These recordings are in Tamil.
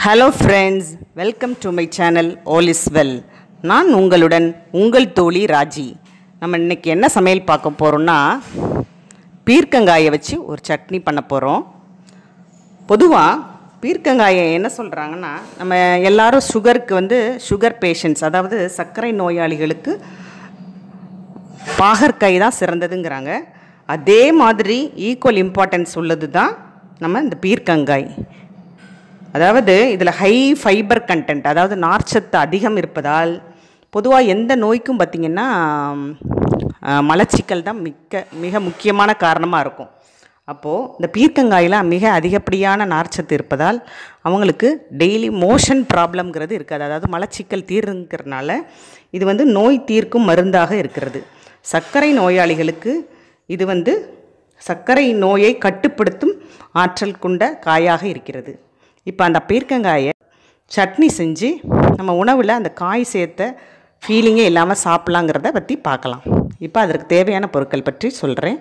hello friends welcome to my channel all is well நான் உங்களுடன் உங்கள் தோழி ராஜி நம்ம இன்னைக்கு என்ன சமையல் பார்க்க போகிறோம்னா பீர்க்கங்காயை வச்சு ஒரு சட்னி பண்ண போகிறோம் பொதுவாக பீர்க்கங்காயை என்ன சொல்கிறாங்கன்னா நம்ம எல்லாரும் சுகருக்கு வந்து சுகர் பேஷண்ட்ஸ் அதாவது சர்க்கரை நோயாளிகளுக்கு பாகற்காய் தான் சிறந்ததுங்கிறாங்க அதே மாதிரி ஈக்குவல் இம்பார்ட்டன்ஸ் உள்ளது தான் நம்ம இந்த பீர்க்கங்காய் அதாவது இதில் ஹை ஃபைபர் கண்டென்ட் அதாவது நார்ச்சத்து அதிகம் இருப்பதால் பொதுவாக எந்த நோய்க்கும் பார்த்திங்கன்னா ஆஹ், மலச்சிக்கல் தான் மிக்க மிக முக்கியமான காரணமாக இருக்கும் அப்போது இந்த பீர்க்கங்காயில் மிக அதிகப்படியான நார்ச்சத்து இருப்பதால் அவங்களுக்கு டெய்லி மோஷன் ப்ராப்ளம்ங்கிறது இருக்காது அதாவது மலச்சிக்கல் தீர்ங்கிறனால இது வந்து நோய் தீர்க்கும் மருந்தாக இருக்கிறது சர்க்கரை நோயாளிகளுக்கு இது வந்து சர்க்கரை நோயை கட்டுப்படுத்தும் ஆற்றல் கொண்ட காயாக இருக்கிறது இப்போ அந்த பீர்க்கங்காயை சட்னி செஞ்சு நம்ம உணவில் அந்த காய் சேர்த்த ஃபீலிங்கே இல்லாமல் சாப்பிட்லாங்கிறத பற்றி பார்க்கலாம் இப்போ அதற்கு தேவையான பொருட்கள் பற்றி சொல்கிறேன்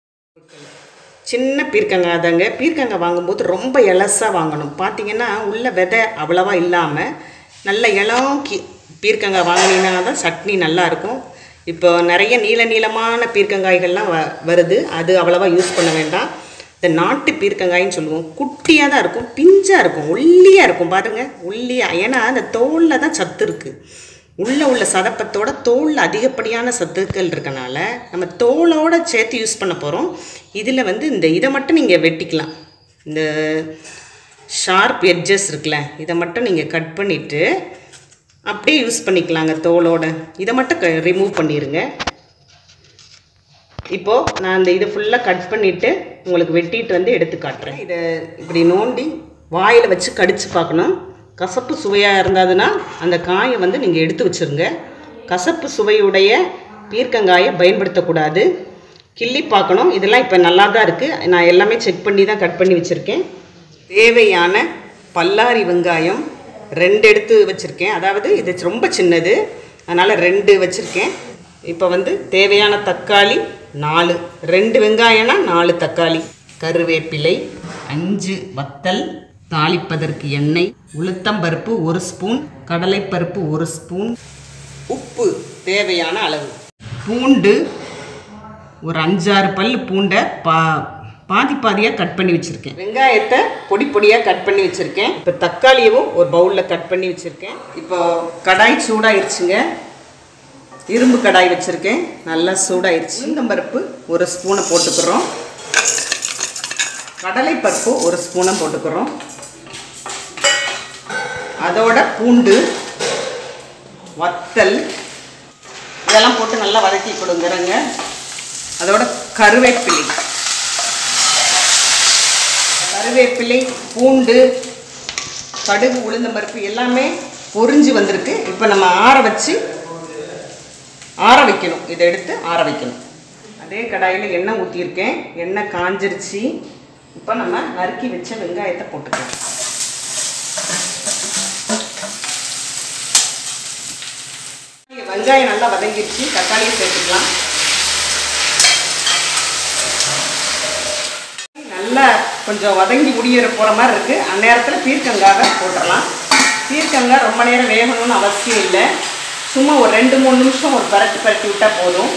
சின்ன பீர்க்கங்காய் தாங்க பீர்க்கங்காய் வாங்கும்போது ரொம்ப இலசாக வாங்கணும் பார்த்தீங்கன்னா உள்ள விதை அவ்வளவா இல்லாமல் நல்ல இளம் கி பீர்க்கங்காய் வாங்கினீங்கன்னா தான் சட்னி நல்லா இருக்கும் இப்போ நிறைய நீள நீளமான பீர்க்கங்காய்கள்லாம் வ வருது அது அவ்வளவா யூஸ் பண்ண வேண்டாம் இந்த நாட்டு பீர்க்கங்காயின்னு சொல்லுவோம் குட்டியாக தான் இருக்கும் பிஞ்சாக இருக்கும் ஒல்லியாக இருக்கும் பாருங்கள் ஒல்லியாக ஏன்னா அந்த தோலில் தான் சத்து இருக்குது உள்ளே உள்ள சதப்பத்தோட தோலில் அதிகப்படியான சத்துக்கள் இருக்கனால நம்ம தோலோட சேர்த்து யூஸ் பண்ண போகிறோம் இதில் வந்து இந்த இதை மட்டும் நீங்கள் வெட்டிக்கலாம் இந்த ஷார்ப் எட்ஜஸ் இருக்குல்ல இதை மட்டும் நீங்கள் கட் பண்ணிவிட்டு அப்படியே யூஸ் பண்ணிக்கலாங்க தோலோட இதை மட்டும் க ரிமூவ் பண்ணிடுங்க இப்போது நான் இந்த இதை ஃபுல்லாக கட் பண்ணிவிட்டு உங்களுக்கு வெட்டிட்டு வந்து எடுத்து காட்டுறேன் இதை இப்படி நோண்டி வாயில் வச்சு கடித்து பார்க்கணும் கசப்பு சுவையாக இருந்ததுன்னா அந்த காயை வந்து நீங்கள் எடுத்து வச்சுருங்க கசப்பு சுவையுடைய பீர்க்கங்காயை பயன்படுத்தக்கூடாது கிள்ளி பார்க்கணும் இதெல்லாம் இப்போ நல்லா தான் இருக்குது நான் எல்லாமே செக் பண்ணி தான் கட் பண்ணி வச்சுருக்கேன் தேவையான பல்லாரி வெங்காயம் ரெண்டு எடுத்து வச்சுருக்கேன் அதாவது இது ரொம்ப சின்னது அதனால் ரெண்டு வச்சுருக்கேன் இப்போ வந்து தேவையான தக்காளி நாலு ரெண்டு வெங்காயம்னா நாலு தக்காளி கருவேப்பிலை அஞ்சு வத்தல் தாளிப்பதற்கு எண்ணெய் உளுத்தம்பருப்பு ஒரு ஸ்பூன் கடலைப்பருப்பு ஒரு ஸ்பூன் உப்பு தேவையான அளவு பூண்டு ஒரு அஞ்சாறு பல் பூண்டை பா பாதி பாதியாக கட் பண்ணி வச்சுருக்கேன் வெங்காயத்தை பொடி பொடியாக கட் பண்ணி வச்சுருக்கேன் இப்போ தக்காளியவும் ஒரு பவுலில் கட் பண்ணி வச்சுருக்கேன் இப்போ கடாய் சூடாயிருச்சுங்க இரும்பு கடாய் வச்சுருக்கேன் நல்லா சூடாயிருச்சு உளுந்தம்பருப்பு ஒரு ஸ்பூனை போட்டுக்கிறோம் கடலைப்பருப்பு ஒரு ஸ்பூனை போட்டுக்கிறோம் அதோட பூண்டு வத்தல் இதெல்லாம் போட்டு நல்லா வதக்கி கொடுங்குறேங்க அதோட கருவேப்பிலை கருவேப்பிலை பூண்டு கடுகு உளுந்தம்பருப்பு எல்லாமே பொரிஞ்சு வந்திருக்கு இப்போ நம்ம ஆற வச்சு ஆற வைக்கணும் இதை எடுத்து ஆற வைக்கணும் அதே கடாயில் எண்ணெய் ஊற்றியிருக்கேன் எண்ணெய் காஞ்சிருச்சு இப்போ நம்ம நறுக்கி வச்ச வெங்காயத்தை போட்டுக்கலாம் வெங்காயம் நல்லா வதங்கிடுச்சு தக்காளியை சேர்த்துக்கலாம் நல்லா கொஞ்சம் வதங்கி முடியிற போகிற மாதிரி இருக்குது அந்நேரத்தில் பீர்க்கங்காவை போட்டுடலாம் பீர்க்கங்காய் ரொம்ப நேரம் வேகணும்னு அவசியம் இல்லை சும்மா ஒரு ரெண்டு மூணு நிமிஷம் ஒரு பரட்டி பரட்டி விட்டால் போதும்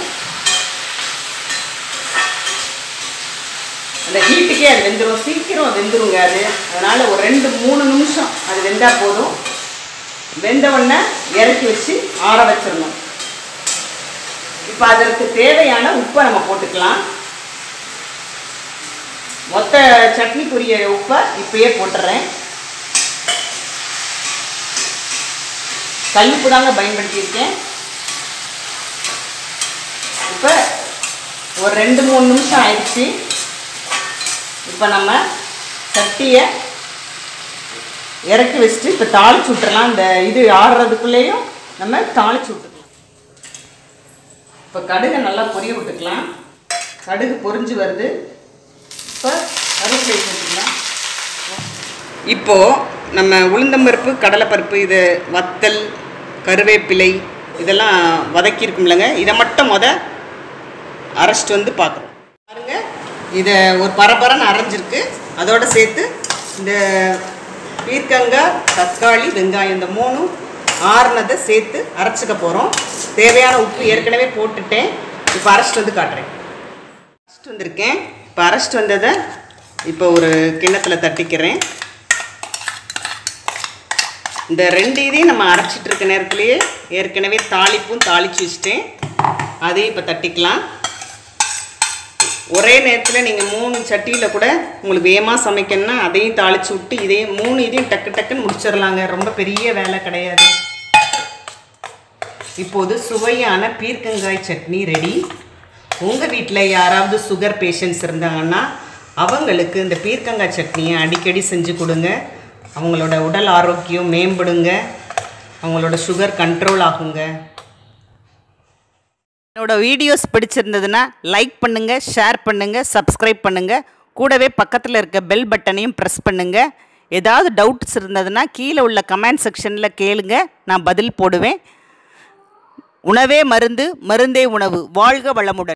அந்த ஹீட்டுக்கே அது வெந்துடும் சீக்கிரம் வெந்துருங்க அது அதனால் ஒரு ரெண்டு மூணு நிமிஷம் அது வெந்தால் போதும் வெந்த உடனே இறக்கி வச்சு ஆற வச்சிடணும் இப்போ அதற்கு தேவையான உப்பை நம்ம போட்டுக்கலாம் மொத்த சட்னிக்குரிய உப்பை இப்பயே போட்டுறேன் கல்லுப்பு தாங்க பயன்படுத்தியிருக்கேன் இப்போ ஒரு ரெண்டு மூணு நிமிஷம் ஆயிடுச்சு இப்போ நம்ம சட்டியை இறக்கி வச்சுட்டு இப்போ தாளிச்சு விட்டுறலாம் இந்த இது ஆடுறதுக்குள்ளேயும் நம்ம தாளிச்சு விட்டுக்கலாம் இப்போ கடுகை நல்லா பொரிய விட்டுக்கலாம் கடுகு பொரிஞ்சு வருது இப்போ கருவேப்பிலை சேர்த்துக்கலாம் இப்போது நம்ம உளுந்தம்பருப்பு கடலைப்பருப்பு இது வத்தல் கருவேப்பிலை இதெல்லாம் வதக்கியிருக்கும்லங்க இதை மட்டும் முத அரைச்சிட்டு வந்து பார்க்குறோம் பாருங்க இதை ஒரு பரபரன்னு அரைஞ்சிருக்கு அதோட சேர்த்து இந்த பீர்க்கங்காய் தக்காளி வெங்காயம் இந்த மூணும் ஆறுனதை சேர்த்து அரைச்சிக்க போகிறோம் தேவையான உப்பு ஏற்கனவே போட்டுட்டேன் இப்போ அரைச்சிட்டு வந்து காட்டுறேன் அரைச்சிட்டு வந்திருக்கேன் இப்போ அரைச்சிட்டு வந்ததை இப்போ ஒரு கிண்ணத்தில் தட்டிக்கிறேன் இந்த ரெண்டு இதையும் நம்ம அரைச்சிட்டு இருக்க நேரத்துலையே ஏற்கனவே தாளிப்பும் தாளித்து வச்சுட்டேன் அதையும் இப்போ தட்டிக்கலாம் ஒரே நேரத்தில் நீங்கள் மூணு சட்டியில் கூட உங்களுக்கு வேகமாக சமைக்கணும்னா அதையும் தாளித்து விட்டு இதையும் மூணு இதையும் டக்கு டக்குன்னு முடிச்சிடலாங்க ரொம்ப பெரிய வேலை கிடையாது இப்போது சுவையான பீர்க்கங்காய் சட்னி ரெடி உங்கள் வீட்டில் யாராவது சுகர் பேஷண்ட்ஸ் இருந்தாங்கன்னா அவங்களுக்கு இந்த பீர்க்கங்காய் சட்னியை அடிக்கடி செஞ்சு கொடுங்க அவங்களோட உடல் ஆரோக்கியம் மேம்படுங்க அவங்களோட சுகர் கண்ட்ரோல் ஆகுங்க என்னோட வீடியோஸ் பிடிச்சிருந்ததுன்னா லைக் பண்ணுங்கள் ஷேர் பண்ணுங்கள் சப்ஸ்கிரைப் பண்ணுங்கள் கூடவே பக்கத்தில் இருக்க பெல் பட்டனையும் ப்ரெஸ் பண்ணுங்கள் ஏதாவது டவுட்ஸ் இருந்ததுன்னா கீழே உள்ள கமெண்ட் செக்ஷனில் கேளுங்க நான் பதில் போடுவேன் உணவே மருந்து மருந்தே உணவு வாழ்க வளமுடன்